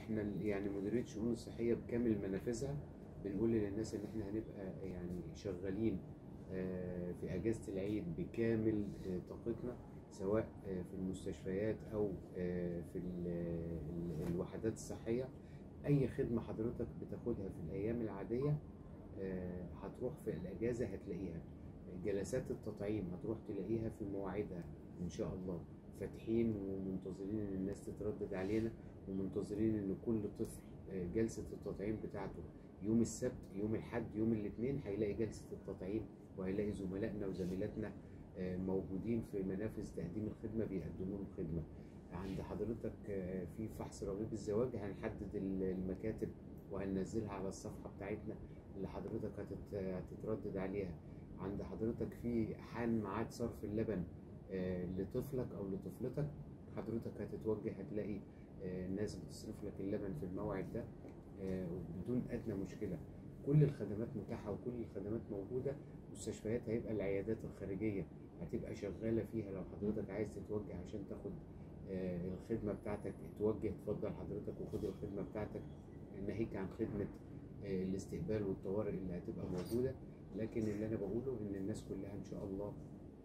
احنا ال- يعني مديريه الشؤون الصحيه بكامل منافذها بنقول للناس ان احنا هنبقى يعني شغالين آه، في اجازه العيد بكامل آه، طاقتنا سواء آه، في المستشفيات او آه، في ال- ال- الوحدات الصحيه اي خدمه حضرتك بتاخدها في الايام العاديه آه، هتروح في الاجازه هتلاقيها جلسات التطعيم هتروح تلاقيها في مواعيدها ان شاء الله فاتحين ومنتظرين ان الناس تتردد علينا ومنتظرين ان كل طفل آه، جلسه التطعيم بتاعته يوم السبت يوم الاحد يوم الاثنين هيلاقي جلسه التطعيم وهيلاقي زملائنا وزميلاتنا آه، موجودين في منافذ تقديم الخدمه بيقدموا له خدمه عند حضرتك آه، في فحص رغيف الزواج هنحدد ال- المكاتب وهننزلها على الصفحه بتاعتنا اللي حضرتك هتت- هتتردد عليها عند حضرتك في حان ميعاد صرف اللبن آه، لطفلك او لطفلتك حضرتك هتتوجه هتلاقي آه، ناس بتصرف لك اللبن في الموعد ده آه، بدون ادنى مشكله كل الخدمات متاحه وكل الخدمات موجوده مستشفيات هيبقى العيادات الخارجيه هتبقى شغاله فيها لو حضرتك عايز تتوجه عشان تاخد آه، الخدمه بتاعتك اتوجه اتفضل حضرتك وخد الخدمه بتاعتك ناهيك عن خدمه آه، الاستقبال والطوارئ اللي هتبقى موجوده لكن اللي انا بقوله ان الناس كلها ان شاء الله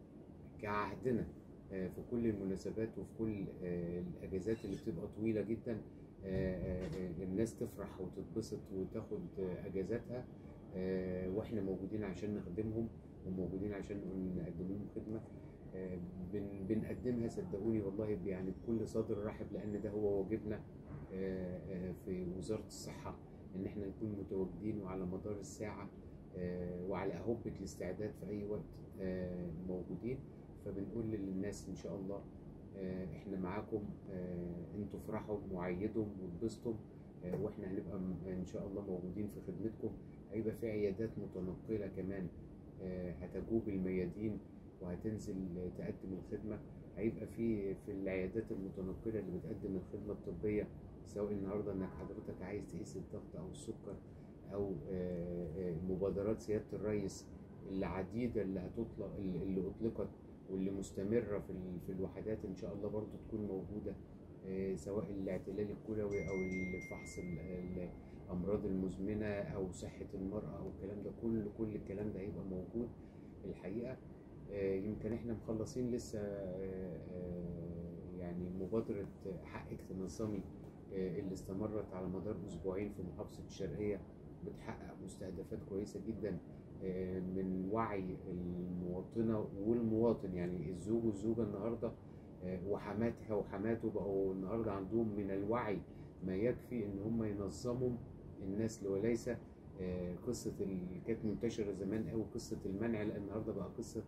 كعهدنا آه، في كل المناسبات وفي كل آه، الاجازات اللي بتبقى طويله جدا آه، آه، آه، الناس تفرح وتتبسط وتاخد آه، اجازاتها آه، واحنا موجودين عشان نخدمهم وموجودين عشان نقدم لهم خدمه آه، بن- بنقدمها صدقوني والله يعني بكل صدر رحب لان ده هو واجبنا آه، آه، في وزاره الصحه ان احنا نكون متواجدين وعلى مدار الساعه آه، وعلى اهبه الاستعداد في اي وقت آه، موجودين فبنقول للناس ان شاء الله آه، احنا معاكم آه، انتوا افرحوا وعيدوا واتبسطوا آه، واحنا هنبقى م- ان شاء الله موجودين في خدمتكم هيبقى في عيادات متنقله كمان آه، هتجوب الميادين وهتنزل آه، تقدم الخدمه هيبقى في في العيادات المتنقله اللي بتقدم الخدمه الطبيه سواء النهارده انك حضرتك عايز تقيس الضغط او السكر او آه، آه، مبادرات سياده الرئيس العديده اللي هتطلق اللي اللي اطلقت واللي مستمره في ال- في الوحدات ان شاء الله برضو تكون موجوده آه، سواء الاعتلال الكلوي او الفحص ال- ال- الامراض المزمنه او صحه المراه او الكلام ده كل كل الكلام ده هيبقى موجود الحقيقه آه، يمكن احنا مخلصين لسه آه، آه، يعني مبادره حقك تنظمي آه، اللي استمرت على مدار اسبوعين في محافظه الشرقيه بتحقق مستهدفات كويسه جدا آه، من وعي المواطنه والمواطن يعني الزوج والزوجه النهارده آه، وحماتها وحماته بقوا النهارده عندهم من الوعي ما يكفي ان هم ينظموا النسل وليس آه، قصه اللي كانت منتشره زمان قوي قصه المنع لا النهارده بقى قصه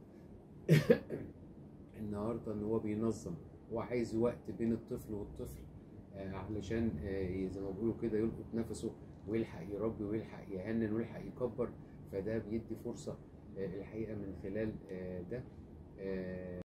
النهارده ان هو بينظم هو عايز وقت بين الطفل والطفل آه، علشان آه، زي ما بيقولوا كده يلقط نفسه ويلحق يربي ويلحق يهنن ويلحق يكبر فده بيدي فرصه آه، الحقيقه من خلال آه، ده آه،